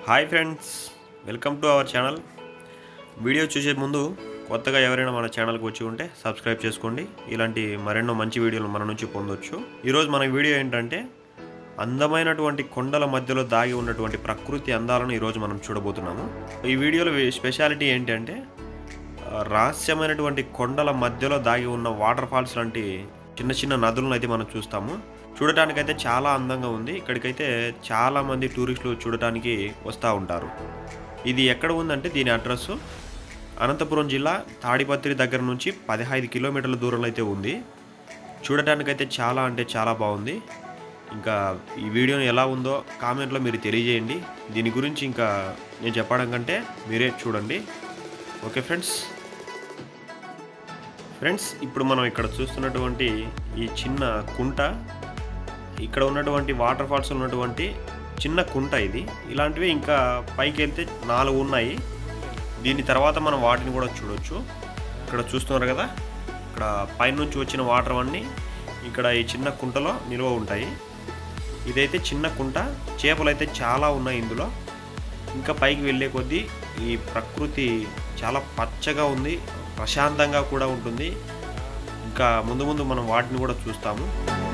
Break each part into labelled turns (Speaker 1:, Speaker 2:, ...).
Speaker 1: Hi friends welcome to our channel video చూసే ముందు కొత్తగా ఎవరైనా మన ఛానల్కి వచ్చి ఉంటే సబ్స్క్రైబ్ చేసుకోండి ఇలాంటి మరెన్నో మంచి వీడియోలు మన నుంచి పొందొచ్చు ఈరోజు మన వీడియో ఏంటంటే అందమైనటువంటి కొండల మధ్యలో దాగి ఉన్నటువంటి ప్రకృతి అందాలను ఈరోజు మనం చూడబోతున్నాము ఈ వీడియోలో స్పెషాలిటీ ఏంటంటే ఆ, రహస్యమైనటువంటి కొండల మధ్యలో దాగి ఉన్న వాటర్ ఫాల్స్ లాంటి చిన్న చిన్న నదులను అయితే మనం చూస్తాము చూడటానికైతే చాలా అందంగా ఉంది ఇక్కడికైతే చాలా మంది టూరిస్టులు చూడటానికి వస్తూ ఉంటారు ఇది ఎక్కడ ఉందంటే దీని అడ్రస్ అనంతపురం జిల్లా తాడిపత్రి దగ్గర నుంచి పదిహైదు కిలోమీటర్ల దూరంలో అయితే ఉంది చూడటానికైతే చాలా అంటే చాలా బాగుంది ఇంకా ఈ వీడియోని ఎలా ఉందో కామెంట్లో మీరు తెలియజేయండి దీని గురించి ఇంకా నేను చెప్పడం కంటే మీరే చూడండి ఓకే ఫ్రెండ్స్ ఫ్రెండ్స్ ఇప్పుడు మనం ఇక్కడ చూస్తున్నటువంటి ఈ చిన్న కుంట ఇక్కడ ఉన్నటువంటి వాటర్ ఫాల్స్ ఉన్నటువంటి చిన్న కుంట ఇది ఇలాంటివి ఇంకా పైకి వెళ్తే నాలుగు ఉన్నాయి దీని తర్వాత మనం వాటిని కూడా చూడొచ్చు ఇక్కడ చూస్తున్నారు కదా ఇక్కడ పైనుంచి వచ్చిన వాటర్ అన్నీ ఇక్కడ ఈ చిన్న కుంటలో నిల్వ ఉంటాయి ఇదైతే చిన్న కుంట చేపలు అయితే చాలా ఉన్నాయి ఇందులో ఇంకా పైకి వెళ్ళే కొద్దీ ఈ ప్రకృతి చాలా పచ్చగా ఉంది ప్రశాంతంగా కూడా ఉంటుంది ఇంకా ముందు ముందు మనం వాటిని కూడా చూస్తాము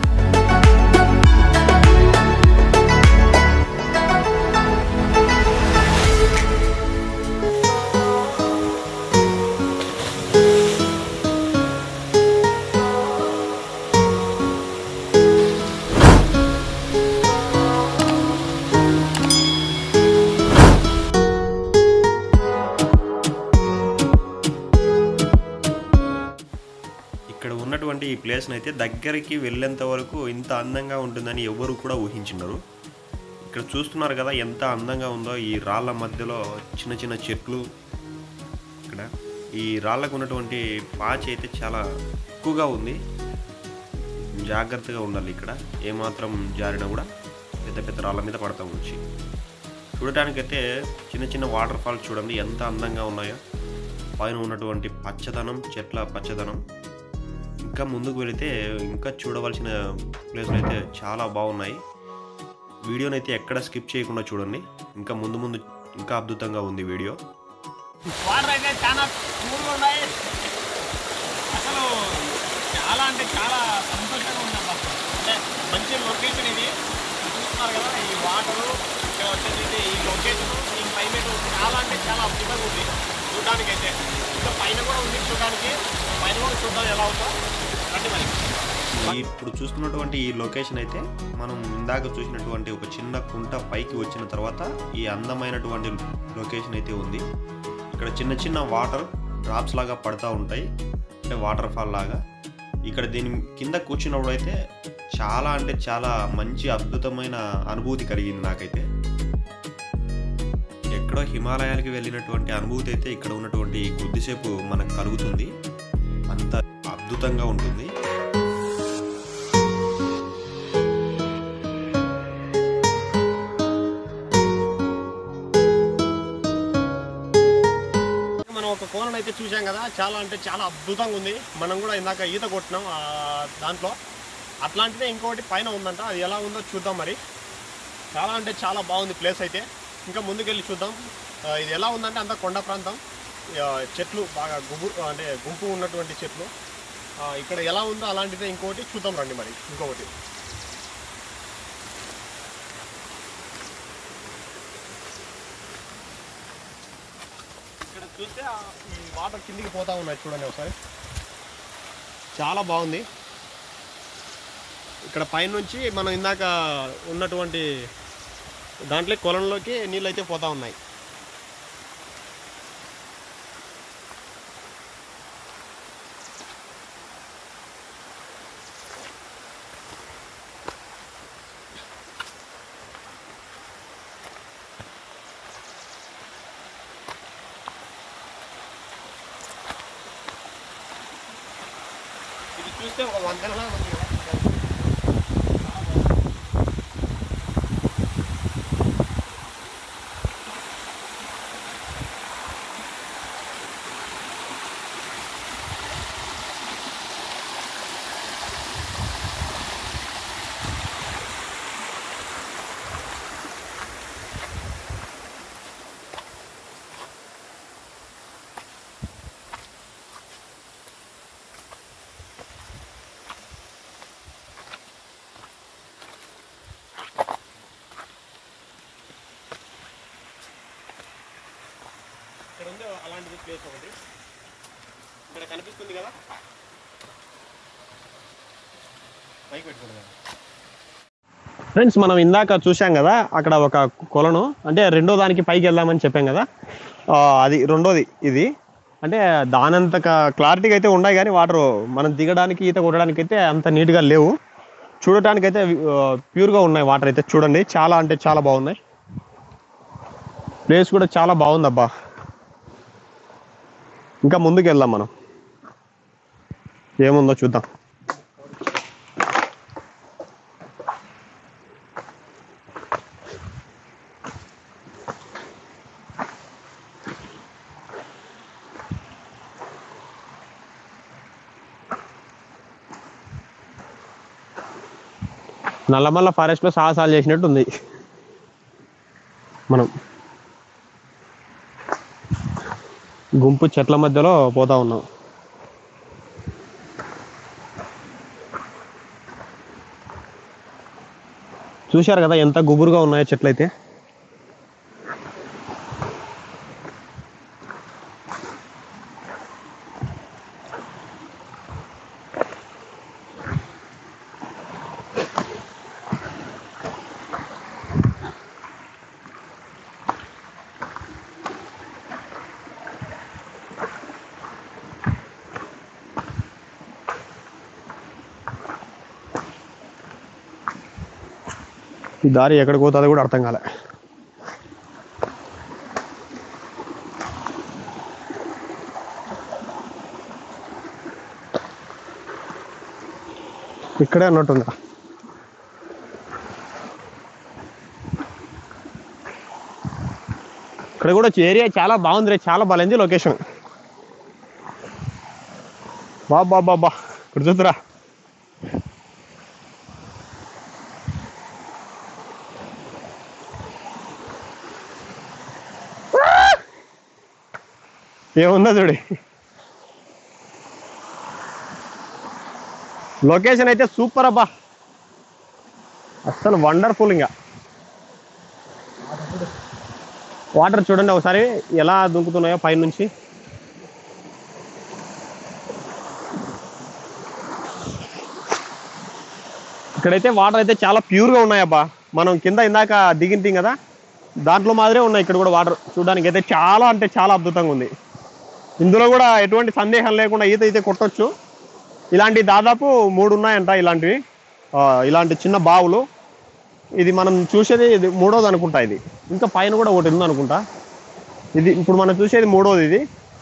Speaker 1: ఇక్కడ ఉన్నటువంటి ఈ ప్లేస్ని అయితే దగ్గరికి వెళ్ళేంత వరకు ఇంత అందంగా ఉంటుందని ఎవరు కూడా ఊహించినారు ఇక్కడ చూస్తున్నారు కదా ఎంత అందంగా ఉందో ఈ రాళ్ళ మధ్యలో చిన్న చిన్న చెట్లు ఇక్కడ ఈ రాళ్ళకు ఉన్నటువంటి పాచి అయితే చాలా ఎక్కువగా ఉంది జాగ్రత్తగా ఉండాలి ఇక్కడ ఏమాత్రం జారినా కూడా పెద్ద పెద్ద రాళ్ళ మీద పడతాం వచ్చి చూడటానికైతే చిన్న చిన్న వాటర్ ఫాల్స్ చూడండి ఎంత అందంగా ఉన్నాయో పైన ఉన్నటువంటి పచ్చదనం చెట్ల పచ్చదనం ఇంకా ముందుకు వెళితే ఇంకా చూడవలసిన ప్లేస్లు అయితే చాలా బాగున్నాయి వీడియోని అయితే ఎక్కడ స్కిప్ చేయకుండా చూడండి ఇంకా ముందు ముందు ఇంకా అద్భుతంగా ఉంది వీడియో
Speaker 2: వాటర్ అయితే చాలా కూల్గా ఉన్నాయి అసలు చాలా అంటే చాలా సంతోషంగా ఉంది అబ్బా అంటే మంచి లొకేషన్ ఇది చూస్తున్నారు కదా ఈ వాటరు ఇక్కడ వచ్చేసి ఈ లొకేషన్ ఈ క్లైమేట్ చాలా అంటే చాలా అద్భుతంగా ఉంది చూడడానికి అయితే ఇంకా పైన కూడా ఉంది చూడడానికి పైన కూడా చూద్దాం ఎలా ఉందో రండి మరి
Speaker 1: ఈ ఇప్పుడు చూస్తున్నటువంటి ఈ లొకేషన్ అయితే మనం ఇందాక చూసినటువంటి ఒక చిన్న కుంట పైకి వచ్చిన తర్వాత ఈ అందమైనటువంటి లొకేషన్ అయితే ఉంది ఇక్కడ చిన్న చిన్న వాటర్ డ్రాప్స్ లాగా పడతా ఉంటాయి అంటే వాటర్ ఫాల్ లాగా ఇక్కడ దీని కింద కూర్చున్నప్పుడు అయితే చాలా అంటే చాలా మంచి అద్భుతమైన అనుభూతి కలిగింది నాకైతే ఎక్కడో హిమాలయాలకి వెళ్ళినటువంటి అనుభూతి అయితే ఇక్కడ ఉన్నటువంటి కొద్దిసేపు మనకు కలుగుతుంది అంత అద్భుతంగా ఉంటుంది
Speaker 2: మనం ఒక కోనను అయితే చూసాం కదా చాలా అంటే చాలా అద్భుతంగా ఉంది మనం కూడా ఇందాక ఈత కొట్టినాం ఆ దాంట్లో అట్లాంటిదే ఇంకొకటి పైన ఉందంట అది ఎలా ఉందో చూద్దాం మరి చాలా అంటే చాలా బాగుంది ప్లేస్ అయితే ఇంకా ముందుకెళ్ళి చూద్దాం ఆ, ఇది ఎలా ఉందంటే అంతా కొండ ప్రాంతం ఆ, చెట్లు బాగా గుబు అంటే గుంపు ఉన్నటువంటి చెట్లు ఆ, ఇక్కడ ఎలా ఉందో అలాంటిదే ఇంకొకటి చూద్దాం రండి మరి ఇంకొకటి ఇక్కడ చూస్తే ఆ ఈ వాటర్ కిందికి పోతా ఉన్నాయి చూడండి ఒకసారి చాలా బాగుంది ఇక్కడ పైనుంచి మనం ఇందాక ఉన్నటువంటి దాంట్లో కొలంలోకి నీళ్ళు అయితే పోతా ఉన్నాయి ఇది చూస్తే ఒక వందనలా ఉంది కదా. ఇక్కడ ఉంది అలాంటిది ప్లేస్ ఒకటి ఇక్కడ కనిపిస్తుంది కదా మైక్ పెట్టుకోండి కదా ఫ్రెండ్స్ మనం ఇందాక చూసాం కదా అక్కడ ఒక కొలను అంటే రెండో దానికి పైకి వెళ్దామని చెప్పాం కదా ఆ, అది రెండోది ఇది అంటే దానంత క్లారిటీగా అయితే ఉన్నాయి కానీ వాటర్ మనం దిగడానికి ఈత కొట్టడానికి అయితే అంత నీట్గా లేవు చూడటానికి అయితే ప్యూర్గా ఉన్నాయి వాటర్ అయితే చూడండి చాలా అంటే చాలా బాగున్నాయి ప్లేస్ కూడా చాలా బాగుంది అబ్బా ఇంకా ముందుకు వెళ్దాం మనం ఏముందో చూద్దాం నల్లమల్ల ఫారెస్ట్ లో సాహసాలు చేసినట్టు ఉంది మనం గుంపు చెట్ల మధ్యలో పోతా ఉన్నాం చూశారు కదా ఎంత గుబురుగా ఉన్నాయో చెట్లు అయితే ఈ దారి ఎక్కడికి పోతుందో కూడా అర్థం కాలే ఇక్కడే అన్నట్టుందా ఇక్కడ కూడా ఏరియా చాలా బాగుంది రే చాలా బాగాలేదు లొకేషన్ బాబా బాబా ఇక్కడ చూద్దురా ఏముందో చూడి లొకేషన్ అయితే సూపర్ అబ్బా అస్సలు వండర్ఫుల్ ఇంకా వాటర్ చూడండి ఒకసారి ఎలా దుంకుతున్నాయో పైనుంచి ఇక్కడైతే వాటర్ అయితే చాలా ప్యూర్గా ఉన్నాయబ్బా మనం కింద ఇందాక దిగింటాం కదా దాంట్లో మాదిరే ఉన్నాయి ఇక్కడ కూడా వాటర్ చూడడానికి అయితే చాలా అంటే చాలా అద్భుతంగా ఉంది ఇందులో కూడా ఎటువంటి సందేహం లేకుండా ఈత అయితే కొట్టొచ్చు ఇలాంటి దాదాపు మూడు ఉన్నాయంట ఇలాంటివి ఆ, ఇలాంటి చిన్న బావులు ఇది మనం చూసేది ఇది మూడోది అనుకుంటా ఇది ఇంకా పైన కూడా ఒకటి ఉంది అనుకుంటా ఇది ఇప్పుడు మనం చూసేది మూడోది ఇది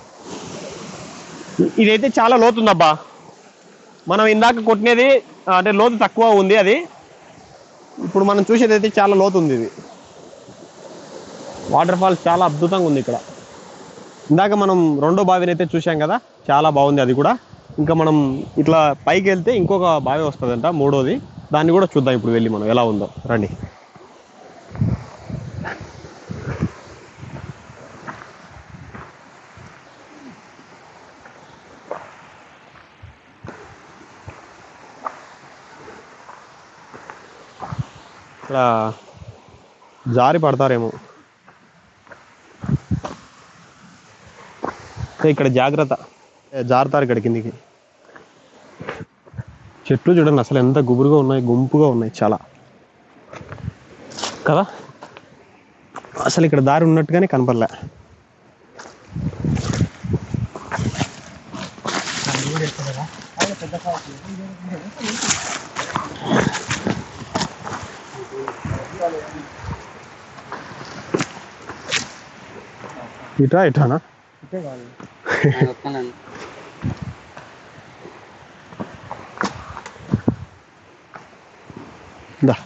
Speaker 2: ఇదైతే చాలా లోతుందబ్బా మనం ఇందాక కొట్టినది ఆ, అంటే లోతు తక్కువ ఉంది అది ఇప్పుడు మనం చూసేది అయితే చాలా లోతు ఉంది ఇది వాటర్ ఫాల్స్ చాలా అద్భుతంగా ఉంది ఇక్కడ ఇందాక మనం రెండో బావిని అయితే చూసాం కదా చాలా బాగుంది అది కూడా ఇంకా మనం ఇట్లా పైకి వెళ్తే ఇంకొక బావి వస్తుందంట మూడోది దాన్ని కూడా చూద్దాం ఇప్పుడు వెళ్ళి మనం ఎలా ఉందో రండి ఇక్కడ జారి పడతారేమో ఏ, ఇక్కడ జాగ్రత్త ఏ, జారుతారు ఇక్కడ కిందికి చెట్లు చూడండి అసలు ఎంత గుబురుగా ఉన్నాయి గుంపుగా ఉన్నాయి చాలా కదా అసలు ఇక్కడ దారి ఉన్నట్టుగానే కనపడలే ఇటా ఇటానా దా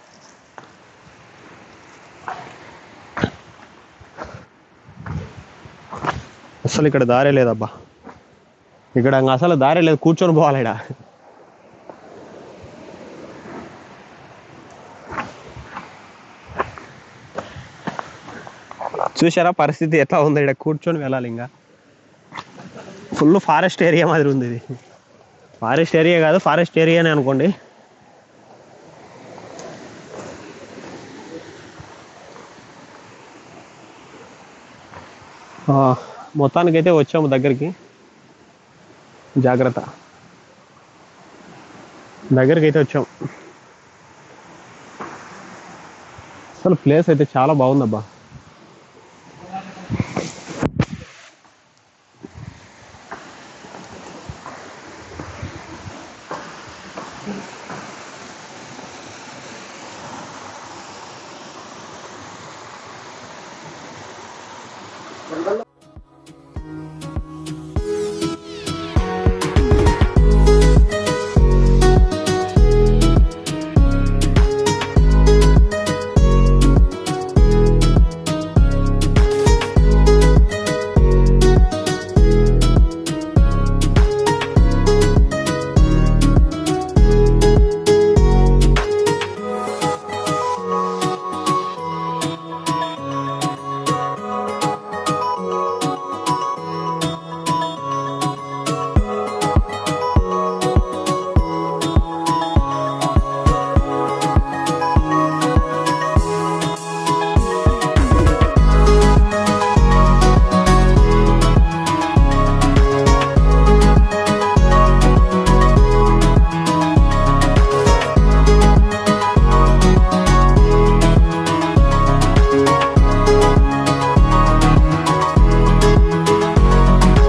Speaker 2: అసలు ఇక్కడ దారే లేదబ్బా ఇక్కడ ఇంక అసలు దారే లేదు కూర్చొని పోవాలి ఇక్కడ చూసారా పరిస్థితి ఎట్లా ఉంది ఇక్కడ కూర్చొని వెళ్ళాలి ఇంకా ఫుల్ ఫారెస్ట్ ఏరియా మాదిరి ఉంది ఇది ఫారెస్ట్ ఏరియా కాదు ఫారెస్ట్ ఏరియానే అనుకోండి ఆ, మొత్తానికైతే వచ్చాము దగ్గరికి జాగ్రత్త దగ్గరికి అయితే వచ్చాం అసలు ప్లేస్ అయితే చాలా బాగుందబ్బా